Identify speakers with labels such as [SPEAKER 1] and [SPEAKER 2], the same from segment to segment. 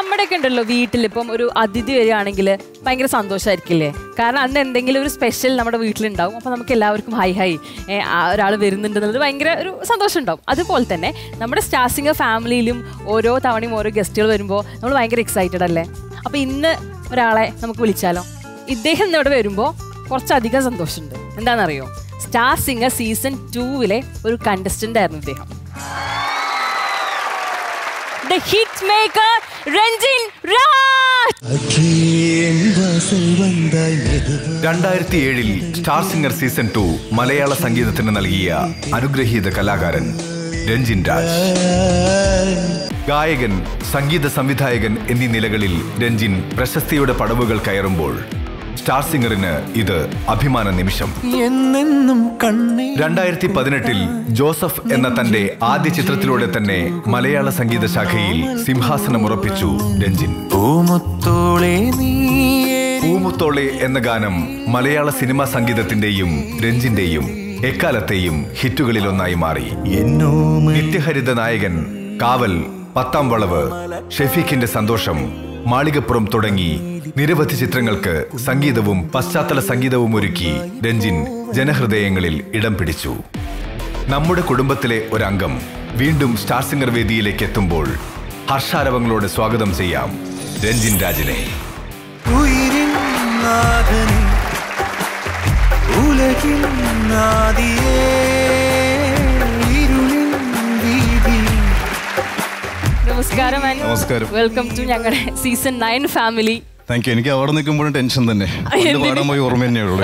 [SPEAKER 1] നമ്മുടെയൊക്കെ ഉണ്ടല്ലോ വീട്ടിൽ ഇപ്പം ഒരു അതിഥി വരികയാണെങ്കിൽ ഭയങ്കര സന്തോഷമായിരിക്കില്ലേ കാരണം അന്ന് എന്തെങ്കിലും ഒരു സ്പെഷ്യൽ നമ്മുടെ വീട്ടിലുണ്ടാവും അപ്പോൾ നമുക്ക് എല്ലാവർക്കും ഹൈ ഹൈ ഒരാൾ വരുന്നുണ്ടെന്നുള്ളത് ഭയങ്കര ഒരു സന്തോഷം ഉണ്ടാവും അതുപോലെ തന്നെ നമ്മുടെ സ്റ്റാർ സിംഗർ ഫാമിലിയിലും ഓരോ തവണയും ഓരോ ഗസ്റ്റുകൾ വരുമ്പോൾ നമ്മൾ ഭയങ്കര എക്സൈറ്റഡ് അല്ലേ അപ്പോൾ ഇന്ന് ഒരാളെ നമുക്ക് വിളിച്ചാലോ ഇദ്ദേഹം ഇന്ന് ഇവിടെ വരുമ്പോൾ കുറച്ചധികം സന്തോഷമുണ്ട് എന്താണെന്നറിയോ സ്റ്റാർ സിംഗർ സീസൺ ടൂവിലെ ഒരു കണ്ടസ്റ്റന്റ് ആയിരുന്നു ഇദ്ദേഹം the hit maker Ranjin Raj.
[SPEAKER 2] രണ്ടായിരത്തി ഏഴിൽ സ്റ്റാർ സിംഗർ സീസൺ ടു മലയാള സംഗീതത്തിന് നൽകിയ അനുഗ്രഹീത കലാകാരൻ രഞ്ജിൻ രാജ് ഗായകൻ സംഗീത സംവിധായകൻ എന്നീ നിലകളിൽ രഞ്ജിൻ പ്രശസ്തിയുടെ പടവുകൾ കയറുമ്പോൾ സ്റ്റാർ സിംഗറിന് ഇത് അഭിമാന നിമിഷം
[SPEAKER 3] എന്നെന്നും കണ്ണേ
[SPEAKER 2] രണ്ടായിരത്തി പതിനെട്ടിൽ ജോസഫ് എന്ന തന്റെ ആദ്യ ചിത്രത്തിലൂടെ തന്നെ മലയാള സംഗീത ശാഖയിൽ സിംഹാസനമുറപ്പിച്ചു രഞ്ജിൻ
[SPEAKER 3] പൂമുത്തോളെ നീയേ
[SPEAKER 2] പൂമുത്തോളെ എന്ന ഗാനം മലയാള സിനിമാ സംഗീതത്തിന്റെയും രഞ്ജിന്റെയും എക്കാലത്തെയും ഹിറ്റുകളിലൊന്നായി മാറി
[SPEAKER 3] എന്നോമ
[SPEAKER 2] നിത്യഹരിത നായകൻ കാവൽ പത്താം വളവ് ഷെഫീഖിന്റെ സന്തോഷം മാളികപ്പുറം തുടങ്ങി നിരവധി ചിത്രങ്ങൾക്ക് സംഗീതവും പശ്ചാത്തല സംഗീതവും ഒരുക്കി രഞ്ജിൻ ജനഹൃദയങ്ങളിൽ ഇടം പിടിച്ചു നമ്മുടെ കുടുംബത്തിലെ ഒരംഗം വീണ്ടും സ്റ്റാർ സിംഗർ വേദിയിലേക്ക് എത്തുമ്പോൾ ഹർഷാരവങ്ങളോടെ സ്വാഗതം ചെയ്യാം രഞ്ജിൻ രാജിനെ
[SPEAKER 3] ഉയിരിൻ നാഥനെ ഉലകിൻ നാദിയേ ഇരുളിൻ വീതിയിൽ
[SPEAKER 1] നമസ്കാരം
[SPEAKER 4] നമസ്കാരം.
[SPEAKER 1] വെൽക്കം ടു ഞങ്ങളുടെ season nine family
[SPEAKER 4] thank you എനിക്ക് അവിടെ നിൽക്കുമ്പോഴും ടെൻഷൻ തന്നെ പണ്ട്
[SPEAKER 1] എന്തിന്?
[SPEAKER 4] പാടാൻ പോയി ഓർമ്മ തന്നെയുള്ളൂ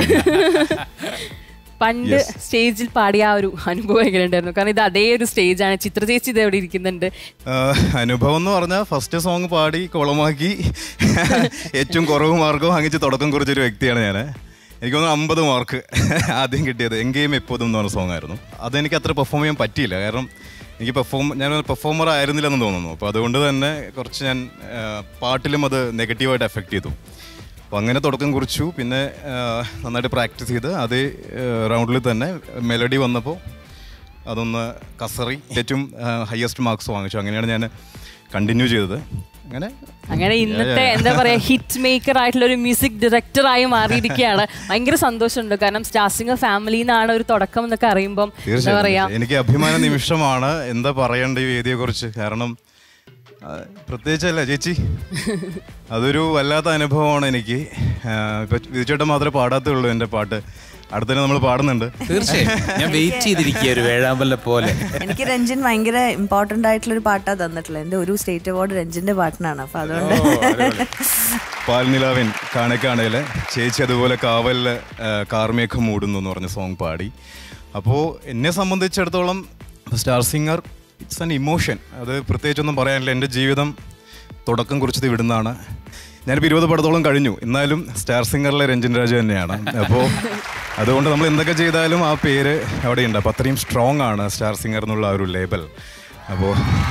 [SPEAKER 1] പണ്ട് സ്റ്റേജിൽ പാടിയ ആ ഒരു അനുഭവം എങ്ങനെ ഉണ്ടായിരുന്നു കാരണം ഇത് അതേ ഒരു സ്റ്റേജാണ് ചിത്ര ചേച്ചി ഇത് എവിടെ ഇരിക്കുന്നുണ്ട്
[SPEAKER 4] അനുഭവം എന്ന് പറഞ്ഞാൽ ഫസ്റ്റ് സോങ് പാടി കുളമാക്കി ഏറ്റവും കുറവ് മാർക്കും വാങ്ങിച്ച് തുടക്കം കുറിച്ചൊരു വ്യക്തിയാണ് ഞാൻ എനിക്ക് തോന്നുന്നു അമ്പത് മാർക്ക് ആദ്യം കിട്ടിയത് എങ്കെയും എപ്പോഴും എന്ന് പറഞ്ഞ സോങ് ആയിരുന്നു അതെനിക്ക് അത്ര പെർഫോം ചെയ്യാൻ പറ്റിയില്ല കാരണം എനിക്ക് പെർഫോം ഞാൻ പെർഫോമർ ആയിരുന്നില്ലെന്ന് തോന്നുന്നു അപ്പോൾ അതുകൊണ്ട് തന്നെ കുറച്ച് ഞാൻ ആ, പാട്ടിലും അത് നെഗറ്റീവായിട്ട് എഫക്റ്റ് ചെയ്തു അപ്പോൾ അങ്ങനെ തുടക്കം കുറിച്ചു പിന്നെ ആ, നന്നായിട്ട് പ്രാക്ടീസ് ചെയ്ത് അതേ റൗണ്ടിൽ തന്നെ മെലഡി വന്നപ്പോൾ അതൊന്ന് കസറി ഏറ്റവും ഹയസ്റ്റ് മാർക്സ് വാങ്ങിച്ചു അങ്ങനെയാണ് ഞാൻ കണ്ടിന്യൂ ചെയ്തത് അങ്ങനെ
[SPEAKER 1] അങ്ങനെ ഇന്നത്തെ എന്താ പറയാ ഹിറ്റ് മേക്കർ ആയിട്ടുള്ള ഒരു മ്യൂസിക് ഡയറക്ടറായി മാറിയിരിക്കുകയാണ് ഭയങ്കര സന്തോഷമുണ്ട് കാരണം സ്റ്റാർ സിംഗർ ഫാമിലിയിൽ നിന്നാണ് ഒരു തുടക്കം എന്നൊക്കെ അറിയുമ്പം എന്താ
[SPEAKER 4] തീർച്ചയായും
[SPEAKER 1] പറയാ
[SPEAKER 4] എനിക്ക് അഭിമാന നിമിഷമാണ് എന്താ പറയേണ്ട ഈ വേദിയെ കുറിച്ച് കാരണം ആ, പ്രത്യേകിച്ചല്ല ചേച്ചി അതൊരു വല്ലാത്ത അനുഭവമാണ് എനിക്ക് ആ, ഇപ്പൊ വിധിച്ചേട്ടൻ മാത്രമേ പാടാത്തുള്ളൂ എൻ്റെ പാട്ട് അടുത്തന്നെ നമ്മൾ പാടുന്നുണ്ട്
[SPEAKER 5] തീർച്ചയായും ഞാൻ വെയിറ്റ് ചെയ്തിരിക്കുക ഒരു വേഴാമ്പല പോലെ
[SPEAKER 6] എനിക്ക് രഞ്ജൻ ഭയങ്കര ഇമ്പോർട്ടന്റ് ആയിട്ടുള്ള ഒരു പാട്ടാ തന്നിട്ടുള്ളത് എന്റെ ഒരു സ്റ്റേറ്റ് അവാർഡ് രഞ്ജന്റെ പാട്ടിനാണ് അപ്പൊ അതുകൊണ്ട്
[SPEAKER 4] പാൽനിലാവിൻ കാണേക്കാണേല് ചേച്ചി അതുപോലെ കാവലില് ആ, കാർമേഘം മൂടുന്നു എന്ന് പറഞ്ഞ സോങ് പാടി അപ്പോൾ എന്നെ സംബന്ധിച്ചിടത്തോളം star singer it's an emotion അത് പ്രത്യേകിച്ചൊന്നും പറയാനില്ല എൻ്റെ ജീവിതം തുടക്കം കുറിച്ചത് ഇവിടുന്നാണ് ഞാനിപ്പോൾ ഇരുപത് പടത്തോളം കഴിഞ്ഞു എന്നാലും സ്റ്റാർ സിംഗറിലെ രഞ്ജൻ രാജു തന്നെയാണ് അപ്പോൾ അതുകൊണ്ട് നമ്മൾ എന്തൊക്കെ ചെയ്താലും ആ പേര് അവിടെയുണ്ട് അപ്പോൾ അത്രയും സ്ട്രോങ് ആണ് സ്റ്റാർ സിംഗർ എന്നുള്ള ആ ഒരു ലേബൽ അപ്പോൾ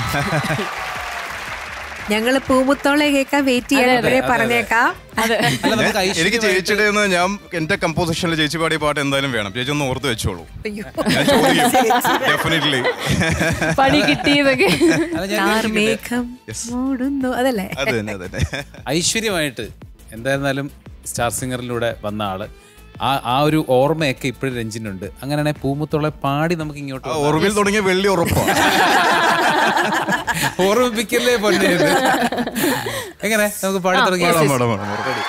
[SPEAKER 7] ഞങ്ങള് പൂമുത്തോളെ കേൾക്കാൻ വെയിറ്റ് ചെയ്യാൻ ഇവരെ പറഞ്ഞേക്കാം
[SPEAKER 1] അതെ
[SPEAKER 5] അല്ല നമുക്ക്
[SPEAKER 4] എനിക്ക്
[SPEAKER 5] ഐശ്വര്യമായിട്ട്
[SPEAKER 4] ചേച്ചിയുടെ നിന്ന് ഞാൻ എന്റെ കമ്പോസിഷനിൽ ചേച്ചി പാടിയ പാട്ട് എന്തായാലും വേണം ചേച്ചി ഒന്ന് ഓർത്ത് വെച്ചോളൂ ഞാൻ ചോദിക്കും ഡെഫിനറ്റ്ലി
[SPEAKER 1] പണി കിട്ടിയതൊക്കെ
[SPEAKER 5] അല്ല, ഞാൻ ചോദിക്കട്ടെ?
[SPEAKER 7] മേഘം മൂടുന്നു അതല്ലേ
[SPEAKER 4] അത് തന്നെ അത് തന്നെ
[SPEAKER 5] ഐശ്വര്യമായിട്ട് എന്തായിരുന്നാലും സ്റ്റാർ സിംഗറിലൂടെ വന്ന ആള് ആ ആ ഒരു ഓർമ്മയൊക്കെ ഇപ്പോഴും രഞ്ജിനുണ്ട് അങ്ങനെയാണെങ്കിൽ പൂമുത്തോളെ പാടി നമുക്ക് ഇങ്ങോട്ട്
[SPEAKER 4] ആ
[SPEAKER 5] വന്നാ-
[SPEAKER 4] ഓർമ്മയിൽ തുടങ്ങിയ വെള്ളി ഉറപ്പാണ്
[SPEAKER 5] ഓർമ്മിപ്പിക്കല്ലേ പൊന്നെ ഇത്. എങ്ങനെ നമുക്ക് പാടി തുടങ്ങിയാലോ?
[SPEAKER 4] പാടാം, പാടാം, പാടാം, ഉറപ്പായിട്ടും.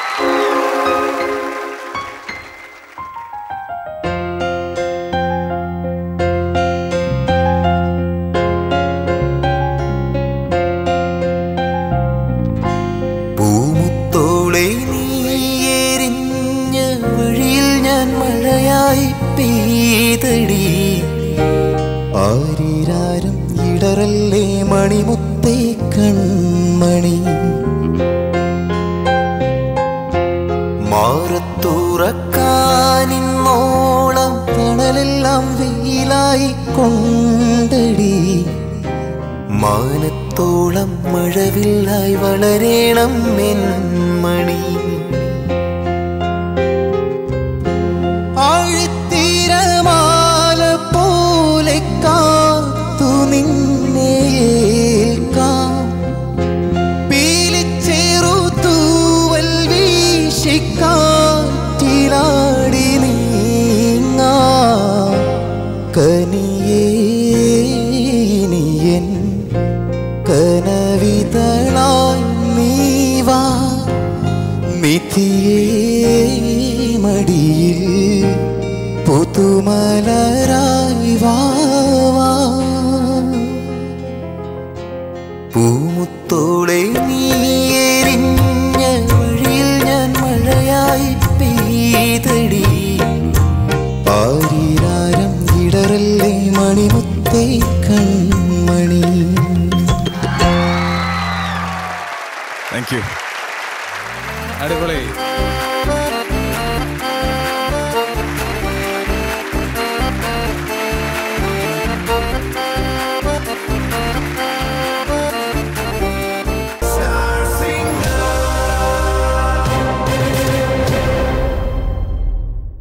[SPEAKER 3] പൂമുത്തോളെ നീയെരിഞ്ഞ വഴിയിൽ ഞാൻ മഴയായി പെയ്തടി ആരിരാരും ഇടറല്ലേ മണിമുത്തേ കൺമണി മാറത്തൂറക്കാനിന്നോളം തണലെല്ലാം വെയിലായി കൊണ്ടടി മാനത്തോളം മഴവില്ലായി വളരേണം മെന്മണി ആഴിത്തീരമാല പോലെ കാത്തു നിന്നെ ഏൽക്കാം വിധിയേ മടിയിൽ പുതുമലരായി വാവാ പൂമുത്തോളെ നീയെരിഞ്ഞ വഴിയിൽ ഞാൻ മഴയായി പെയ്തടി പാരിരാരം ഇടറല്ലേ മണിമുത്തേ കൺമണി
[SPEAKER 4] താങ്ക് യു
[SPEAKER 5] അടിപൊളി